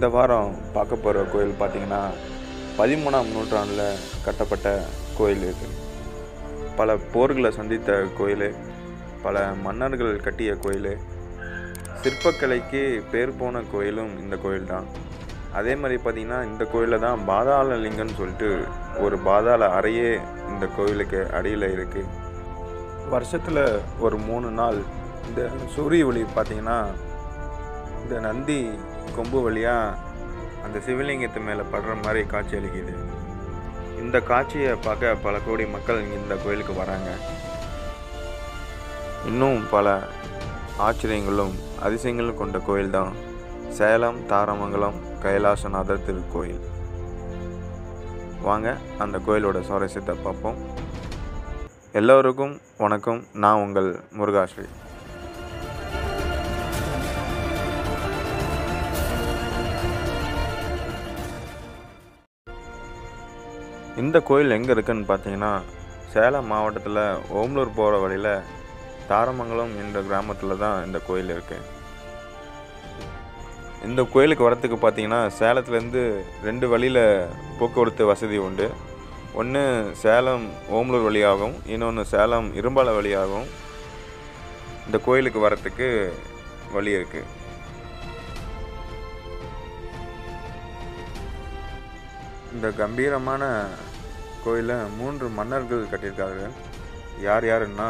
இந்த வாரம் பார்க்க போகிற கோயில் பார்த்திங்கன்னா பதிமூணாம் நூற்றாண்டில் கட்டப்பட்ட கோயில் இது பல போர்களை சந்தித்த கோயில் பல மன்னர்கள் கட்டிய கோயில் சிற்பக்கலைக்கு பேர் போன கோயிலும் இந்த கோயில் தான் அதே மாதிரி பார்த்திங்கன்னா இந்த கோயிலில் தான் பாதாள லிங்கம்னு சொல்லிட்டு ஒரு பாதாள அறையே இந்த கோயிலுக்கு அடியில் இருக்குது வருஷத்தில் ஒரு மூணு நாள் இந்த சூரிய ஒளி பார்த்திங்கன்னா இந்த நந்தி கொம்பு வழியாக அந்த சிவலிங்கத்து மேலே படுற மாதிரி காட்சி அளிக்குது இந்த காட்சியை பார்க்க பல கோடி மக்கள் இங்க இந்த கோயிலுக்கு வராங்க இன்னும் பல ஆச்சரியங்களும் அதிசயங்களும் கொண்ட கோயில் தான் சேலம் தாரமங்கலம் கைலாசநாதர் திருக்கோயில் வாங்க அந்த கோயிலோட சுவாரஸ்யத்தை பார்ப்போம் எல்லோருக்கும் வணக்கம் நான் உங்கள் முருகாஸ்ரீ இந்த கோயில் எங்கே இருக்குன்னு பார்த்தீங்கன்னா சேலம் மாவட்டத்தில் ஓமலூர் போகிற வழியில் தாரமங்கலம் என்ற கிராமத்தில் தான் இந்த கோயில் இருக்குது இந்த கோயிலுக்கு வரத்துக்கு பார்த்தீங்கன்னா சேலத்துலேருந்து ரெண்டு வழியில் போக்குவரத்து வசதி உண்டு ஒன்று சேலம் ஓமலூர் வழியாகவும் இன்னொன்று சேலம் இரும்பாலை வழியாகவும் இந்த கோயிலுக்கு வரத்துக்கு வழி இருக்குது இந்த கம்பீரமான கோயிலை மூன்று மன்னர்கள் கட்டியிருக்காங்க யார் யாருன்னா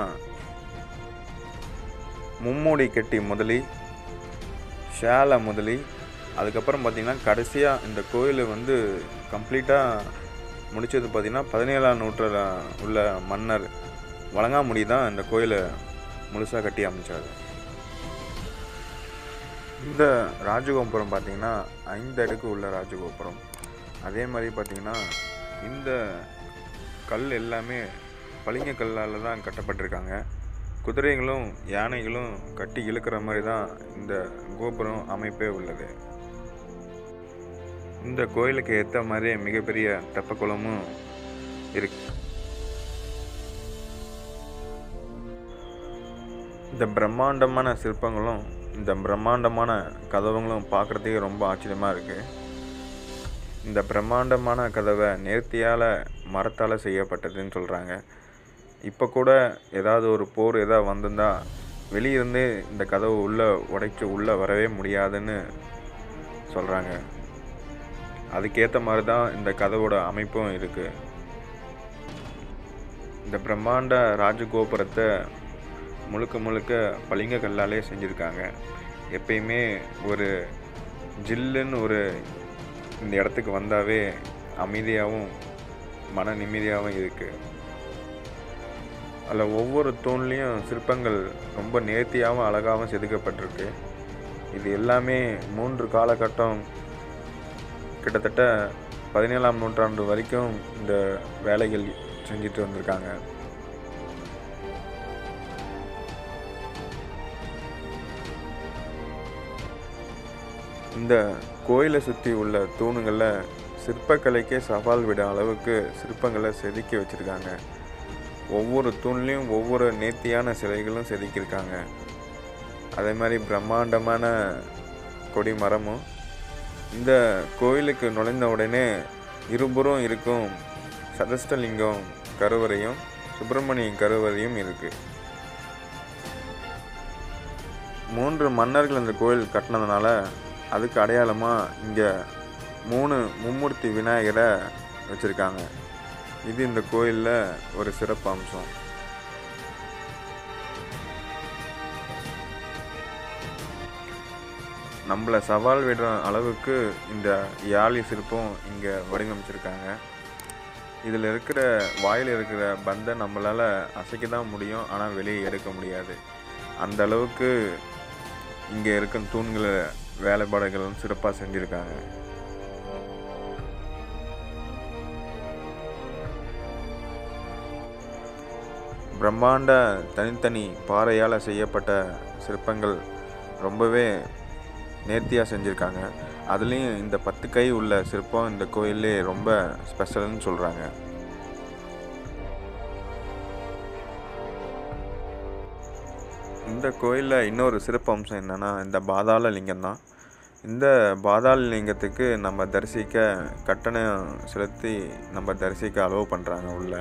மும்மூடி கெட்டி முதலி ஷேல முதலி அதுக்கப்புறம் பார்த்திங்கன்னா கடைசியாக இந்த கோயில் வந்து கம்ப்ளீட்டாக முடித்தது பார்த்திங்கன்னா பதினேழாம் நூற்றாண்டு உள்ள மன்னர் வழங்காமுடி தான் இந்த கோயிலை முழுசாக கட்டி அமைச்சார் இந்த ராஜகோபுரம் பார்த்திங்கன்னா ஐந்து அடுக்கு உள்ள ராஜகோபுரம் அதே மாதிரி பார்த்திங்கன்னா இந்த கல் எல்லாமே பளிங்க கல்லால் தான் கட்டப்பட்டிருக்காங்க குதிரைகளும் யானைகளும் கட்டி இழுக்கிற மாதிரி தான் இந்த கோபுரம் அமைப்பே உள்ளது இந்த கோயிலுக்கு ஏற்ற மாதிரியே மிகப்பெரிய தெப்பக்குளமும் இருக்கு இந்த பிரம்மாண்டமான சிற்பங்களும் இந்த பிரம்மாண்டமான கதவுங்களும் பார்க்குறதுக்கே ரொம்ப ஆச்சரியமாக இருக்குது இந்த பிரம்மாண்டமான கதவை நேர்த்தியால் மரத்தால் செய்யப்பட்டதுன்னு சொல்கிறாங்க இப்போ கூட ஏதாவது ஒரு போர் ஏதாவது வந்திருந்தா வெளியிருந்து இந்த கதவு உள்ளே உடைச்சி உள்ளே வரவே முடியாதுன்னு சொல்கிறாங்க அதுக்கேற்ற மாதிரி தான் இந்த கதவோட அமைப்பும் இருக்குது இந்த பிரம்மாண்ட ராஜகோபுரத்தை முழுக்க முழுக்க பளிங்க கல்லாலே செஞ்சுருக்காங்க எப்பயுமே ஒரு ஜில்லுன்னு ஒரு இந்த இடத்துக்கு வந்தாவே அமைதியாகவும் மன நிம்மதியாகவும் இருக்குது அதில் ஒவ்வொரு தூண்லேயும் சிற்பங்கள் ரொம்ப நேர்த்தியாகவும் அழகாகவும் செதுக்கப்பட்டிருக்கு இது எல்லாமே மூன்று காலகட்டம் கிட்டத்தட்ட பதினேழாம் நூற்றாண்டு வரைக்கும் இந்த வேலைகள் செஞ்சுட்டு வந்திருக்காங்க இந்த கோயிலை சுற்றி உள்ள தூணுகளில் சிற்பக்கலைக்கே சவால் விட அளவுக்கு சிற்பங்களை செதுக்கி வச்சுருக்காங்க ஒவ்வொரு தூண்லேயும் ஒவ்வொரு நேர்த்தியான சிலைகளும் செதுக்கியிருக்காங்க அதே மாதிரி பிரம்மாண்டமான கொடி மரமும் இந்த கோயிலுக்கு நுழைந்த உடனே இருபுறம் இருக்கும் சதஸ்டலிங்கம் கருவறையும் சுப்பிரமணியம் கருவறையும் இருக்குது மூன்று மன்னர்கள் இந்த கோயில் கட்டினதுனால அதுக்கு அடையாளமாக இங்கே மூணு மும்மூர்த்தி விநாயகரை வச்சுருக்காங்க இது இந்த கோயிலில் ஒரு சிறப்பு அம்சம் நம்மளை சவால் விடுற அளவுக்கு இந்த யாழி சிற்பம் இங்கே வடிவமைச்சிருக்காங்க இதில் இருக்கிற வாயில் இருக்கிற பந்தை நம்மளால் அசைக்க தான் முடியும் ஆனால் வெளியே எடுக்க முடியாது அந்த அளவுக்கு இங்கே இருக்கும் தூண்களை வேலைப்பாடுகளும் சிறப்பாக செஞ்சுருக்காங்க பிரம்மாண்ட தனித்தனி பாறையால் செய்யப்பட்ட சிற்பங்கள் ரொம்பவே நேர்த்தியாக செஞ்சுருக்காங்க அதுலேயும் இந்த பத்து கை உள்ள சிற்பம் இந்த கோயிலே ரொம்ப ஸ்பெஷல்னு சொல்கிறாங்க இந்த கோயிலில் இன்னொரு சிறப்பு அம்சம் என்னென்னா இந்த பாதாள லிங்கம் தான் இந்த பாதாள லிங்கத்துக்கு நம்ம தரிசிக்க கட்டணம் செலுத்தி நம்ம தரிசிக்க அலோவ் பண்ணுறாங்க உள்ள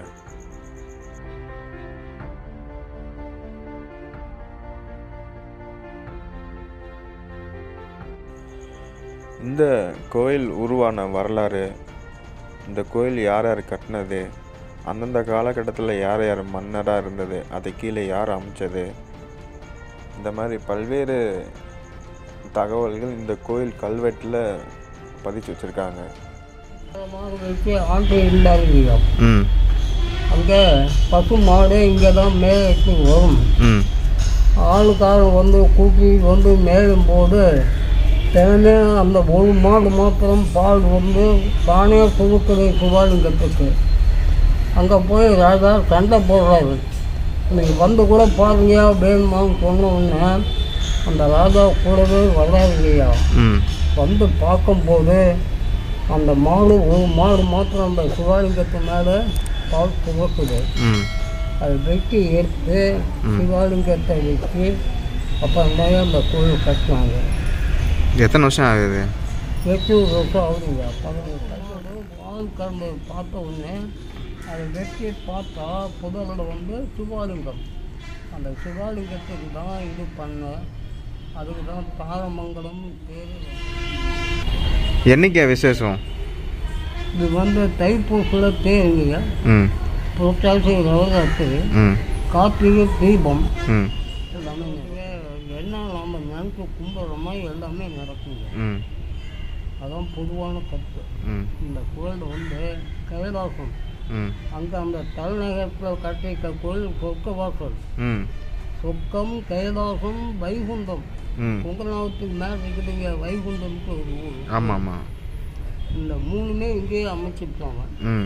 இந்த கோயில் உருவான வரலாறு இந்த கோயில் யார் யார் கட்டினது அந்தந்த காலகட்டத்தில் யார் யார் மன்னராக இருந்தது அதை கீழே யார் அமைச்சது இந்த மாதிரி பல்வேறு தகவல்கள் இந்த கோயில் கல்வெட்டில் பதிச்சு வச்சுருக்காங்க மாடு வச்சு ஆண்டு இருந்தார் இல்லையா ம் அங்கே பசு மாடு இங்கே தான் மேய்க்கு வரும் ம் ஆளுக்காரன் வந்து கூட்டி வந்து மேயும் போது தினமும் அந்த ஒரு மாடு மாத்திரம் பால் வந்து தானே கொடுக்குது சிவாலிங்கத்துக்கு அங்கே போய் ராஜா சண்டை போடுறாரு இன்னைக்கு வந்து கூட பாருங்க வேணுமான்னு சொன்ன உடனே அந்த ராஜா கூடவே வர்றாரு இல்லையா ம் வந்து பார்க்கும்போது அந்த மாடு ஒரு மாடு மாத்திரம் அந்த சிவாலிங்கத்து மேலே பால் துவக்குது ம் அதை வெட்டி எடுத்து சிவாலிங்கத்தை வச்சு அப்புறமே அந்த கோயில் கட்டினாங்க எத்தனை வருஷம் ஆகுது எட்டு வருஷம் ஆகுதுங்க பதினஞ்சு பால் கரம்பு பார்த்த உடனே அதை வெட்டி பார்த்தா புதரில் வந்து சிவாலிங்கம் அந்த சிவாலிங்கத்துக்கு தான் இது பண்ண அதுக்கு தான் தாரமங்கலம் பேர் என்னைக்கா விசேஷம் இது வந்து தைப்பூசில் தேருங்க ம் புரட்டாசி நவராத்திரி ம் கார்த்திகை தீபம் ம் எல்லாமே என்ன நம்ம நினைச்சு கும்பிட்றோமோ எல்லாமே நடக்குங்க ம் அதான் பொதுவான கருத்து ம் இந்த கோயில் வந்து கைலாசம் ம் அங்கே அந்த தலைநகரத்தில் கட்டிக்க கோயில் சொர்க்கவாசல் ம் சொர்க்கம் கைலாசம் வைகுண்டம் ம் குங்கநாதத்துக்கு மேலே இருக்குதுங்க வைகுண்டம்னு ஒரு ஊர் ஆமாம் ஆமாம் இந்த மூணுமே இங்கேயே அமைச்சிருப்பாங்க ம்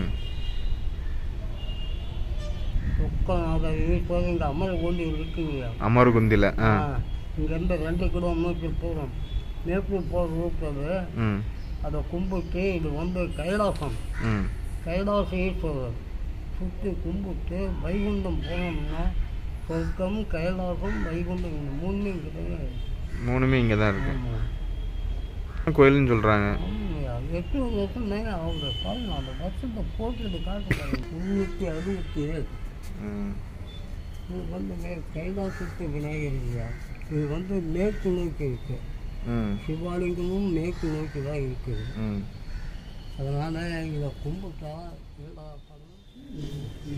சொர்க்கநாதர் ஈஸ்வரர் இங்கே அமர் கொண்டு இருக்குங்க அமர்குந்தியில் ஆ இங்கேருந்து ரெண்டு கிலோமீட்டர் தூரம் மேற்கு போகிற ரூட்டது ம் அதை கும்பிட்டு இது வந்து கைலாசம் ம் கைலாச ஈஸ்வரர் சுற்றி கும்பிட்டு வைகுண்டம் போனோம்னா சொர்க்கம் கைலாசம் வைகுண்டம் இந்த மூணுமே கிடையாது மூணுமே இங்கே தான் இருக்கு ஆமாம் கோயில்னு சொல்கிறாங்க ஆமாய்யா. எட்டு வருஷம் மேலே ஆகுது பாருங்க அந்த வருஷத்தை போட்டுட்டு காட்டுறாங்க முந்நூற்றி அறுபத்தி ஏழு ம் இது வந்து மே கைலாசத்து விநாயகர் இல்லையா இது வந்து மேற்கு நோக்கி இருக்கு ம் சிவாலிங்கமும் மேற்கு நோக்கி தான் இருக்குது ம் அதனால் இதை கும்பிட்டா எல்லா பலனும்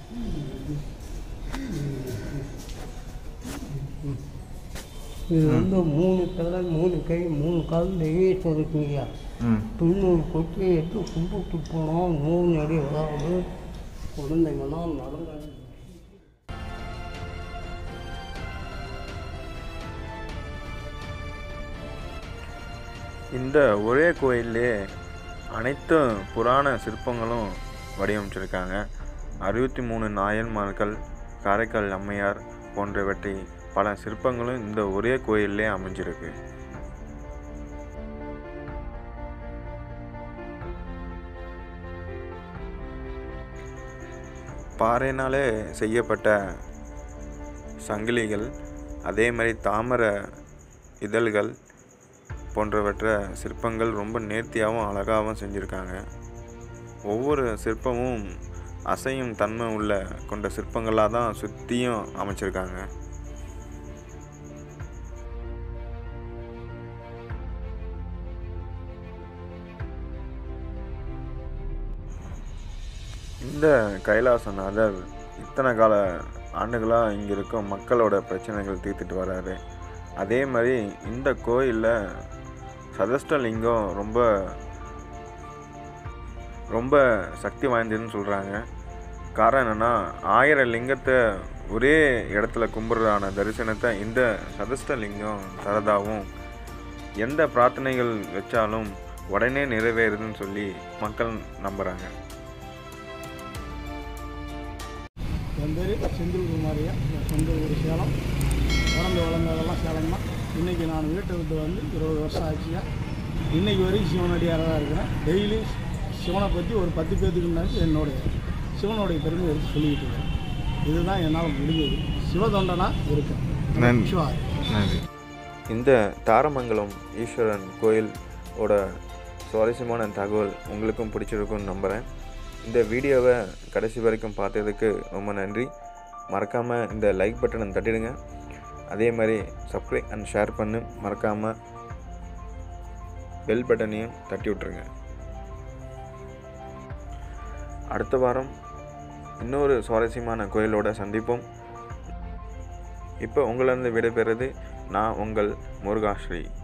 இது வந்து மூணு தலை மூணு கை மூணு கால் நெய்வேசம் இருக்குங்கய்யா ம் தொண்ணூறு கொட்டி எடுத்து கும்பிட்டு போனோம் மூணு அடி வராது குழந்தைங்களாம் நடந்த இந்த ஒரே கோயிலே அனைத்து புராண சிற்பங்களும் வடிவமைச்சிருக்காங்க அறுபத்தி மூணு நாயன்மார்கள் காரைக்கால் அம்மையார் போன்றவற்றை பல சிற்பங்களும் இந்த ஒரே கோயிலே அமைஞ்சிருக்கு பாறையினாலே செய்யப்பட்ட சங்கிலிகள் அதே மாதிரி தாமரை இதழ்கள் போன்றவற்றை சிற்பங்கள் ரொம்ப நேர்த்தியாகவும் அழகாகவும் செஞ்சுருக்காங்க ஒவ்வொரு சிற்பமும் அசையும் தன்மை உள்ள கொண்ட சிற்பங்களாக தான் சுற்றியும் அமைச்சிருக்காங்க இந்த கைலாசநாதர் இத்தனை கால ஆண்டுகளாக இங்கே இருக்கும் மக்களோட பிரச்சனைகள் தீர்த்துட்டு வராரு அதே மாதிரி இந்த கோயிலில் சதஷ்டலிங்கம் ரொம்ப ரொம்ப சக்தி வாய்ந்ததுன்னு சொல்கிறாங்க காரணம் என்னென்னா ஆயிரம் லிங்கத்தை ஒரே இடத்துல கும்பிட்றான தரிசனத்தை இந்த சதஷ்டலிங்கம் தரதாகவும் எந்த பிரார்த்தனைகள் வச்சாலும் உடனே நிறைவேறுதுன்னு சொல்லி மக்கள் நம்புகிறாங்க என் பேர் செந்தில் குமாரியா என் சொந்த ஊர் சேலம் பிறந்து வளர்ந்ததெல்லாம் சேலம் தான் இன்றைக்கி நான் வீட்டை விட்டு வந்து இருபது வருஷம் ஆச்சுங்க இன்றைக்கி வரைக்கும் சிவனடியாராக தான் இருக்கிறேன் டெய்லி சிவனை பற்றி ஒரு பத்து பேர்த்துக்கு முன்னாடி என்னுடைய சிவனுடைய பெருமை எடுத்து சொல்லிக்கிட்டு இருக்கேன் இதுதான் என்னால் முடிஞ்சது சிவதொண்டனா இருக்கேன் நன்றி. சிவா நன்றி இந்த தாரமங்கலம் ஈஸ்வரன் கோயிலோட சுவாரஸ்யமான தகவல் உங்களுக்கும் பிடிச்சிருக்கும்னு நம்புகிறேன் இந்த வீடியோவை கடைசி வரைக்கும் பார்த்ததுக்கு ரொம்ப நன்றி மறக்காமல் இந்த லைக் பட்டனை தட்டிடுங்க அதே மாதிரி சப்ஸ்கிரைப் அண்ட் ஷேர் பண்ணு மறக்காமல் பெல் பட்டனையும் தட்டி விட்ருங்க அடுத்த வாரம் இன்னொரு சுவாரஸ்யமான கோயிலோட சந்திப்போம் இப்போ உங்களிருந்து விடைபெறுறது நான் உங்கள் முருகாஸ்ரீ